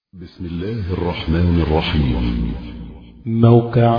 بسم الله الرحمن الرحيم موقع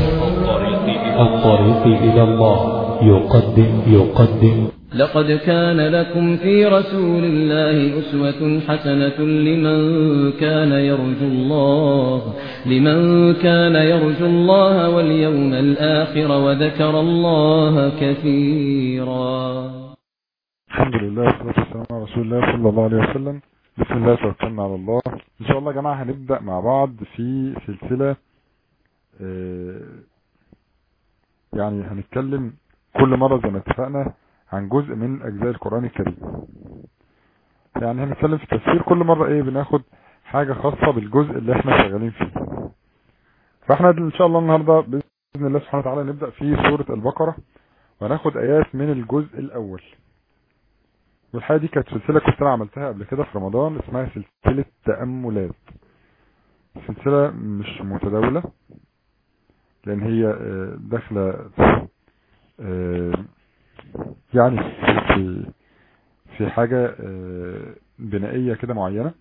الطريق إلى الله يقدم يقدم لقد كان لكم في رسول الله أسوة حسنة لمن كان يرجو الله لمن كان يرجو الله واليوم الآخر وذكر الله كثيرا الحمد لله والصلاة والسلام على رسول الله صلى الله عليه وسلم بسم الله توكلنا على الله ان شاء الله يا جماعة هنبدأ مع بعض في سلسلة آه، يعني هنتكلم كل مرة زي ما اتفقنا عن جزء من اجزاء القرآن الكريم يعني هنتكلم في التفسير كل مرة ايه بناخد حاجة خاصة بالجزء اللي احنا شغالين فيه فاحنا ان شاء الله النهاردة بإذن الله سبحانه وتعالى نبدأ في سورة البقرة وهناخد ايات من الجزء الاول والحقيقة دي كانت سلسلة كنت انا عملتها قبل كده في رمضان اسمها سلسلة تأملات سلسلة مش متداولة لان هي آه، داخلة آه، يعني في في حاجة آه، بنائية كده معينة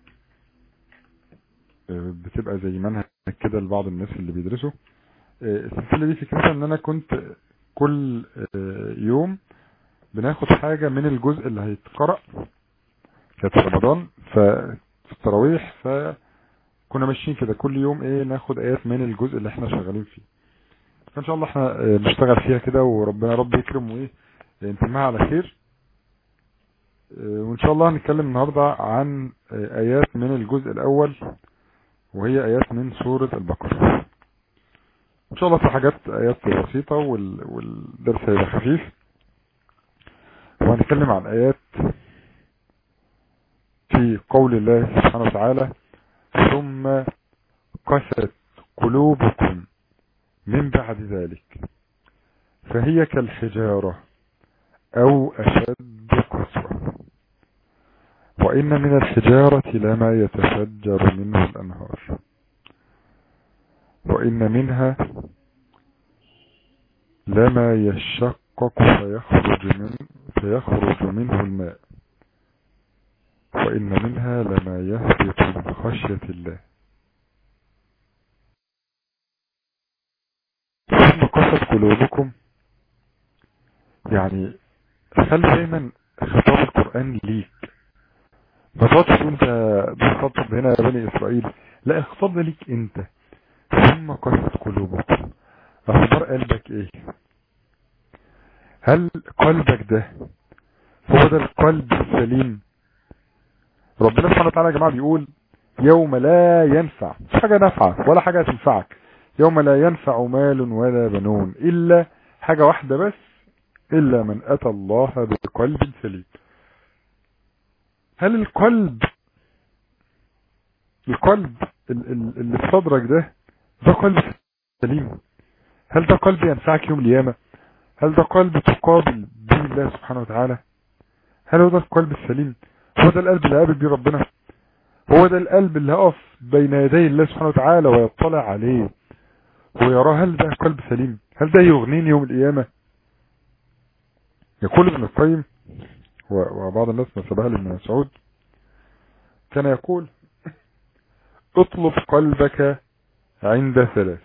آه، بتبقى زي منهج كده لبعض الناس اللي بيدرسوا آه، السلسلة دي فكرتها ان انا كنت كل آه، يوم بناخد حاجة من الجزء اللي هيتقرأ كانت في رمضان في التراويح فكنا ماشيين كده كل يوم ايه ناخد ايات من الجزء اللي احنا شغالين فيه فان شاء الله احنا آه، نشتغل فيها كده وربنا رب يكرم وايه ينتمها على خير آه، وان شاء الله هنتكلم النهاردة عن آه، ايات من الجزء الاول وهي ايات من سورة البقرة ان شاء الله في حاجات ايات بسيطة وال- والدرس هيبقى خفيف وهنتكلم عن آيات في قول الله سبحانه وتعالى ثم قست قلوبكم من بعد ذلك فهي كالحجارة أو أشد قسوة وإن من الحجارة لما يتفجر منه الأنهار وإن منها لما يشقق فيخرج من فيخرج منه الماء وإن منها لما يهبط من خشية الله ثم قست قلوبكم يعني خلي دايما خطاب القرآن ليك ما تقعدش انت بتخاطب هنا يا بني اسرائيل لا الخطاب ده ليك انت ثم قست قلوبكم اخبار قلبك ايه هل قلبك ده هو ده القلب السليم ربنا سبحانه وتعالى يا جماعة بيقول يوم لا ينفع مش حاجة نافعة ولا حاجة تنفعك يوم لا ينفع مال ولا بنون إلا حاجة واحدة بس إلا من أتى الله بقلب سليم هل القلب القلب ال- ال- اللي في صدرك ده ده قلب سليم هل ده قلب ينفعك يوم القيامة هل ده قلب تقابل به الله سبحانه وتعالى هل هو ده القلب السليم هو ده القلب اللي قابل بيه ربنا هو ده القلب اللي هقف بين يدي الله سبحانه وتعالى ويطلع عليه ويراه هل ده قلب سليم هل ده يغنيني يوم القيامة يقول ابن القيم و- وبعض الناس نسبها لابن مسعود كان يقول اطلب قلبك عند ثلاث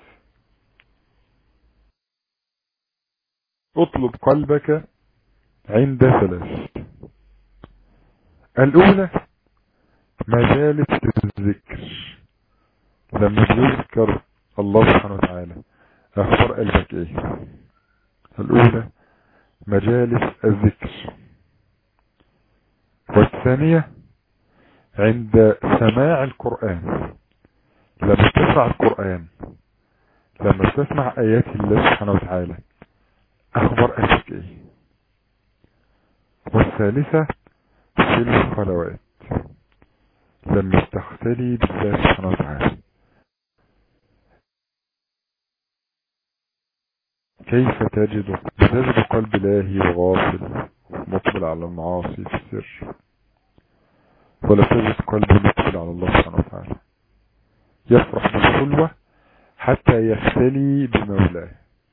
اطلب قلبك عند ثلاث الأولى مجالس الذكر لما بيذكر الله سبحانه وتعالى أخبار قلبك إيه الأولى مجالس الذكر والثانية عند سماع القرآن لما تسمع القرآن لما تسمع آيات الله سبحانه وتعالى أخبار قلبك إيه والثالثة في الخلوات لما تختلي بالله سبحانه وتعالى كيف تجد تجد قلب لاهي وغافل مقبل على المعاصي في السر ولا تجد قلب مقبل على الله سبحانه وتعالى يفرح بالخلوة حتى يختلي بمولاه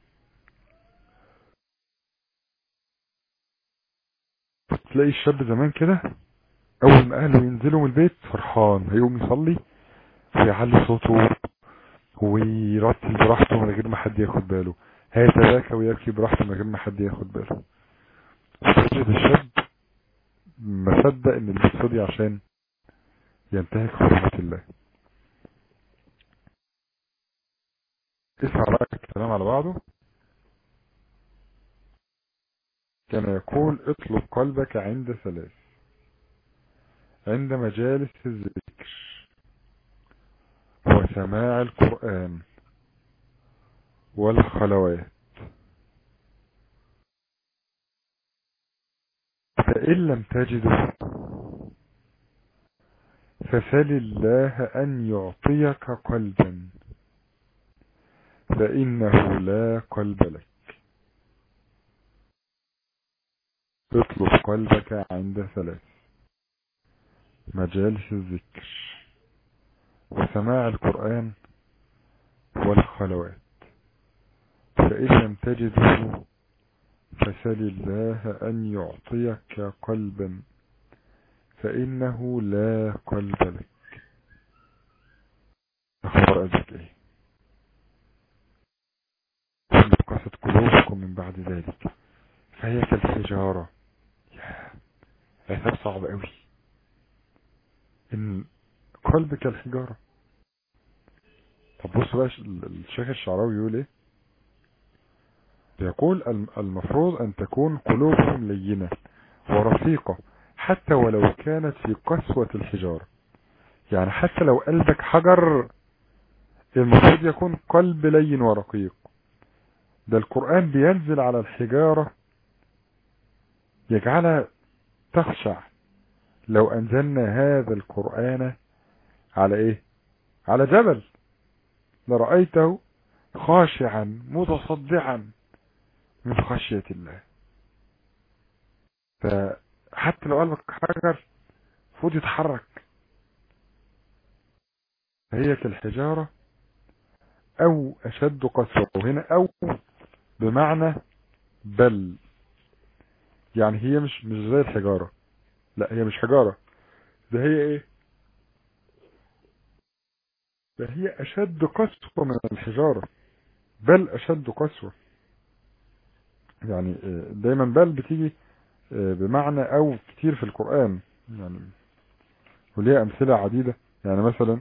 تلاقي الشاب زمان كده اول ما اهله ينزلوا من البيت فرحان هيقوم يصلي ويعلي صوته ويرتل براحته من غير ما حد ياخد باله هيتباكى ويبكي براحته من غير ما حد ياخد باله وتجد الشاب مصدق ان اللي دي عشان ينتهك حرمة الله اسمع بقى الكلام على بعضه كان يقول اطلب قلبك عند ثلاث عند مجالس الذكر وسماع القرآن والخلوات فإن لم تجده فسل الله أن يعطيك قلبا فإنه لا قلب لك اطلب قلبك عند ثلاث مجالس الذكر وسماع القرآن والخلوات فإن لم تجده فسل الله أن يعطيك قلبا فإنه لا قلب لك أخبر أجل إيه قست قلوبكم من بعد ذلك فهي كالحجارة عذاب صعب قوي ان قلبك الحجارة طب بص بقى الشيخ الشعراوي يقول ايه يقول المفروض ان تكون قلوبهم لينة ورفيقة حتى ولو كانت في قسوة الحجارة يعني حتى لو قلبك حجر المفروض يكون قلب لين ورقيق ده القرآن بينزل على الحجارة يجعلها تخشع لو أنزلنا هذا القرآن على إيه على جبل لرأيته خاشعا متصدعا من خشية الله فحتى لو قلبك حجر فوت يتحرك هي كالحجارة أو أشد قسوة وهنا أو بمعنى بل يعني هي مش مش زي الحجارة لا هي مش حجارة ده هي ايه ده هي اشد قسوة من الحجارة بل اشد قسوة يعني دايما بل بتيجي بمعنى او كتير في القرآن يعني وليها امثلة عديدة يعني مثلا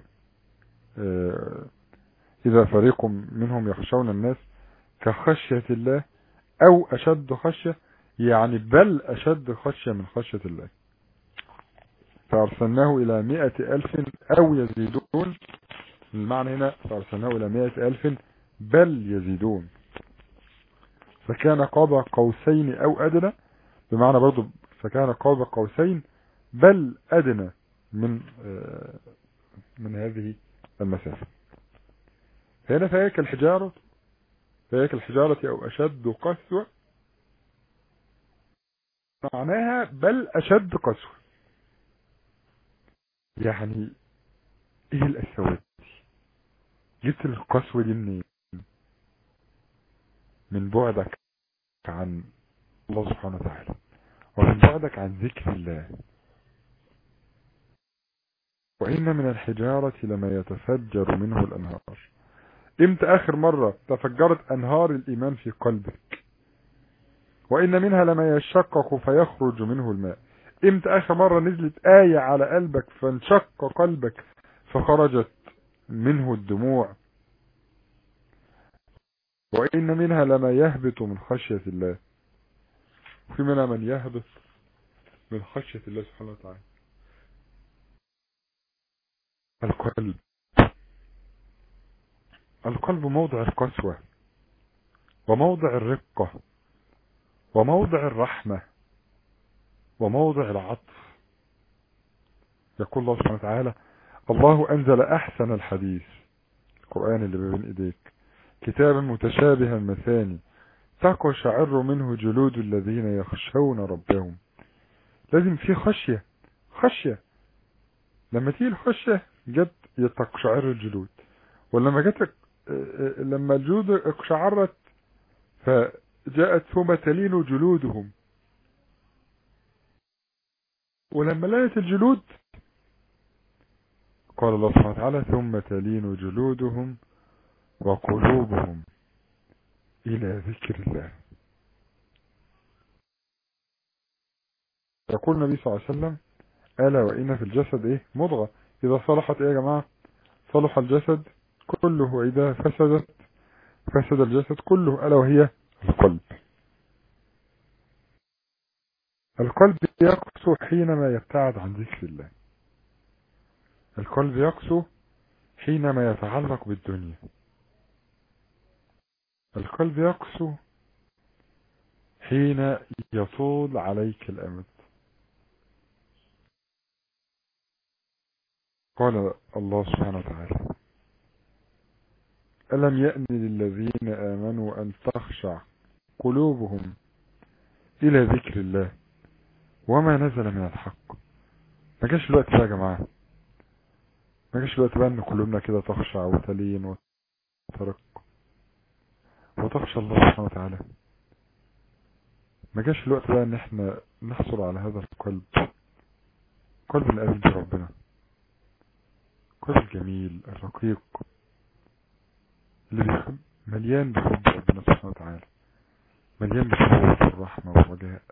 اذا فريق منهم يخشون الناس كخشية الله او اشد خشية يعني بل اشد خشية من خشية الله فأرسلناه إلى مئة ألف أو يزيدون المعنى هنا فأرسلناه إلى مئة ألف بل يزيدون فكان قاب قوسين أو أدنى بمعنى برضو فكان قاب قوسين بل أدنى من من هذه المسافة هنا فهيك الحجارة فهيك الحجارة أو أشد قسوة معناها بل أشد قسوة يعني ايه الاسوات جبت القسوة دي منين من بعدك عن الله سبحانه وتعالى ومن بعدك عن ذكر الله وإن من الحجارة لما يتفجر منه الأنهار امتى آخر مرة تفجرت أنهار الإيمان في قلبك وإن منها لما يشقق فيخرج منه الماء امتى اخر مرة نزلت آية على قلبك فانشق قلبك فخرجت منه الدموع وإن منها لما يهبط من خشية الله وفي منها من يهبط من خشية الله سبحانه وتعالى القلب القلب موضع القسوة وموضع الرقة وموضع الرحمة وموضع العطف يقول الله سبحانه وتعالى الله أنزل أحسن الحديث القرآن اللي بين إيديك كتابا متشابها مثاني تقشعر منه جلود الذين يخشون ربهم لازم في خشية خشية لما تيجي الخشية جت يتقشعر الجلود ولما جت لما الجلود اقشعرت فجاءت ثم تلين جلودهم ولما لانت الجلود قال الله سبحانه وتعالى ثم تلين جلودهم وقلوبهم إلى ذكر الله يقول النبي صلى الله عليه وسلم ألا وإن في الجسد إيه مضغة إذا صلحت إيه يا جماعة صلح الجسد كله وإذا فسدت فسد الجسد كله ألا وهي القلب القلب يقسو حينما يبتعد عن ذكر الله القلب يقسو حينما يتعلق بالدنيا القلب يقسو حين يطول عليك الأمد قال الله سبحانه وتعالى ألم يأن للذين آمنوا أن تخشع قلوبهم إلى ذكر الله وما نزل من الحق ما جاش الوقت بقى يا جماعة ما جاش الوقت بقى ان قلوبنا كده تخشع وتلين وترق وتخشى الله سبحانه وتعالى ما جاش الوقت بقى ان احنا نحصل على هذا القلب قلب الأبد ربنا قلب الجميل الرقيق اللي بيحب مليان بحب ربنا سبحانه وتعالى مليان بالخوف والرحمة والرجاء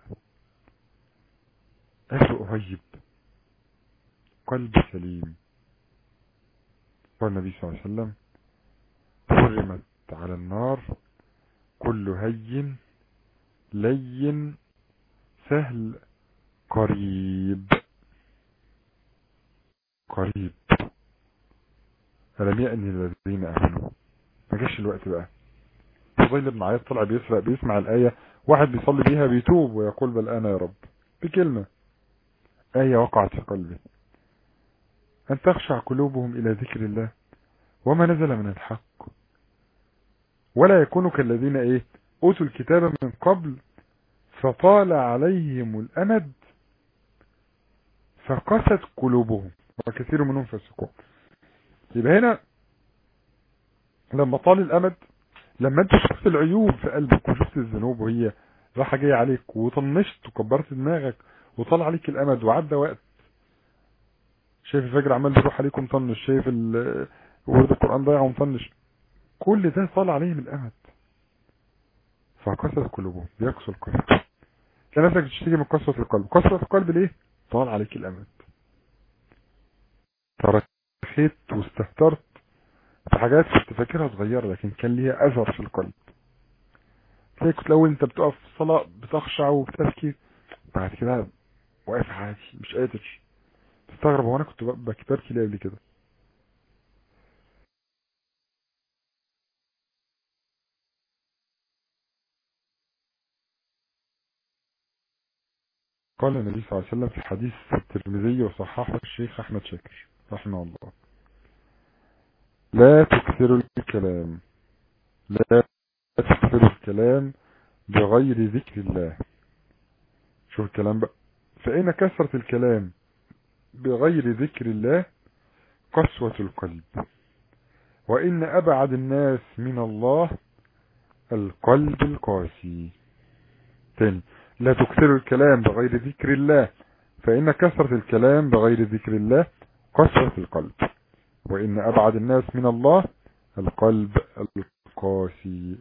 قلب قريب قلب سليم قال النبي صلى الله عليه وسلم حرمت على النار كل هين لين سهل قريب قريب ألم يأني الذين آمنوا ما جاش الوقت بقى فضيل بن عياض طلع بيسرق بيسمع الآية واحد بيصلي بيها بيتوب ويقول بل أنا يا رب بكلمة آية وقعت في قلبي أن تخشع قلوبهم إلى ذكر الله وما نزل من الحق ولا يكونوا كالذين إيه أوتوا الكتاب من قبل فطال عليهم الأمد فقست قلوبهم وكثير منهم فسقون يبقى هنا لما طال الأمد لما انت شفت العيوب في قلبك وشفت الذنوب وهي راحة جاية عليك وطنشت وكبرت دماغك وطال عليك الأمد وعدى وقت شايف الفجر عمال بيروح عليك ومطنش شايف ورد القرآن ضايع ومطنش كل ده طال عليهم الأمد فقسوة قلوبهم بيقسو القلب تلاقي نفسك تشتكي من قسوة القلب قسوة القلب ليه؟ طال عليك الأمد ترخيت واستهترت في حاجات كنت فاكرها صغيرة لكن كان ليها أثر في القلب تلاقي كنت الأول أنت بتقف في الصلاة بتخشع وبتبكي بعد كده واقف عادي مش قادر تستغرب هو أنا كنت بكبركي ليه قبل كده قال النبي صلى الله عليه وسلم في حديث الترمذي وصححه الشيخ أحمد شاكر رحمه الله لا تكثروا الكلام لا تكثروا الكلام بغير ذكر الله شوف الكلام بقى فإن كثرة الكلام بغير ذكر الله قسوة القلب وإن أبعد الناس من الله القلب القاسي تاني لا تكثروا الكلام بغير ذكر الله فإن كثرة الكلام بغير ذكر الله قسوة القلب وإن أبعد الناس من الله القلب القاسي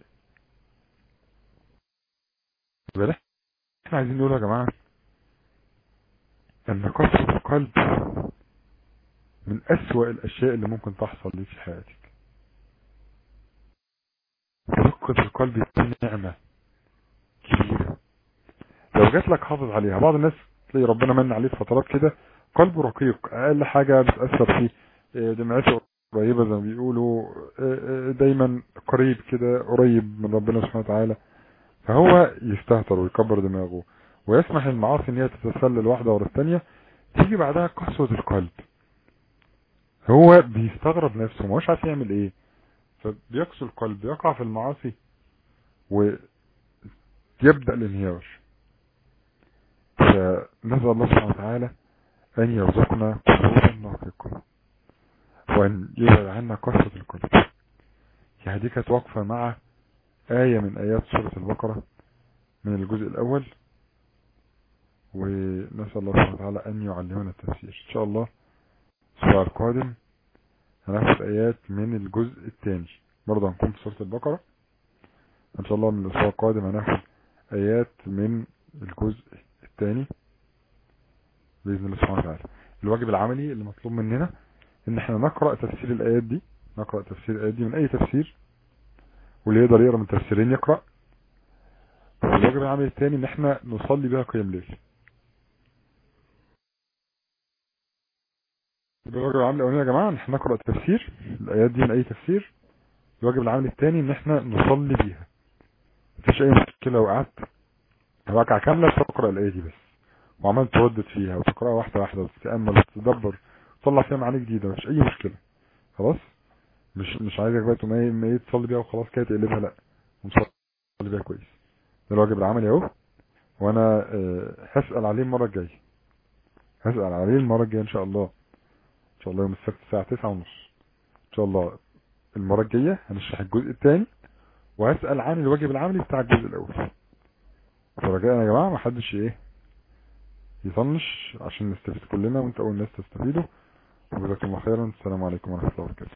بلا احنا عايزين نقول يا جماعة ان قسوة القلب من أسوأ الأشياء اللي ممكن تحصل لي في حياتك رقة القلب دي نعمة كبيرة لو جات لك حافظ عليها بعض الناس تلاقي ربنا من عليه فترات كده قلبه رقيق أقل حاجة بتأثر فيه دمعته قريبة زي ما بيقولوا دايما قريب كده قريب من ربنا سبحانه وتعالى فهو يستهتر ويكبر دماغه ويسمح المعاصي ان هي تتسلل واحدة ورا الثانية تيجي بعدها قسوة القلب هو بيستغرب نفسه مش عارف يعمل ايه فبيقسو القلب يقع في المعاصي ويبدأ الانهيار فنسأل الله سبحانه وتعالى أن يرزقنا قلوبا ناطقة وأن يبعد عنا قسوة القلب يعني دي كانت واقفة مع آية من آيات سورة البقرة من الجزء الأول ونسأل الله سبحانه وتعالى أن يعلمنا التفسير إن شاء الله الأسبوع القادم هناخد ايات من الجزء الثاني برضه هنكون في سورة البقرة ان شاء الله من الاسبوع القادم هناخد ايات من الجزء الثاني باذن الله سبحانه وتعالى الواجب العملي اللي مطلوب مننا ان احنا نقرأ تفسير الايات دي نقرأ تفسير الايات دي من اي تفسير واللي يقدر يقرأ من تفسيرين يقرأ والواجب العملي الثاني ان احنا نصلي بها قيام ليل الواجب العملي الاولاني يا جماعه ان احنا نقرا تفسير الايات دي من اي تفسير الواجب العملي الثاني ان احنا نصلي بيها مفيش اي مشكله لو قعدت ركعه كامله تقرا الايه دي بس وعمال تردد فيها وتقراها واحده واحده وتتامل وتتدبر وتطلع فيها معاني جديده مفيش اي مشكله خلاص مش مش عايزك بقى تقوم ايه ايه تصلي بيها وخلاص كده تقلبها لا ونصلي بيها كويس ده الواجب العملي اهو وانا آه، هسال عليه المره الجايه هسال عليه المره الجايه ان شاء الله ان شاء الله يوم السبت الساعه 9 ونص ان شاء الله المره الجايه هنشرح الجزء الثاني وهسال عن الواجب العملي بتاع الجزء الاول فرجاء يا جماعه ما حدش ايه يطنش عشان نستفيد كلنا وانت اول ناس تستفيدوا وجزاكم الله خيرا السلام عليكم ورحمه الله وبركاته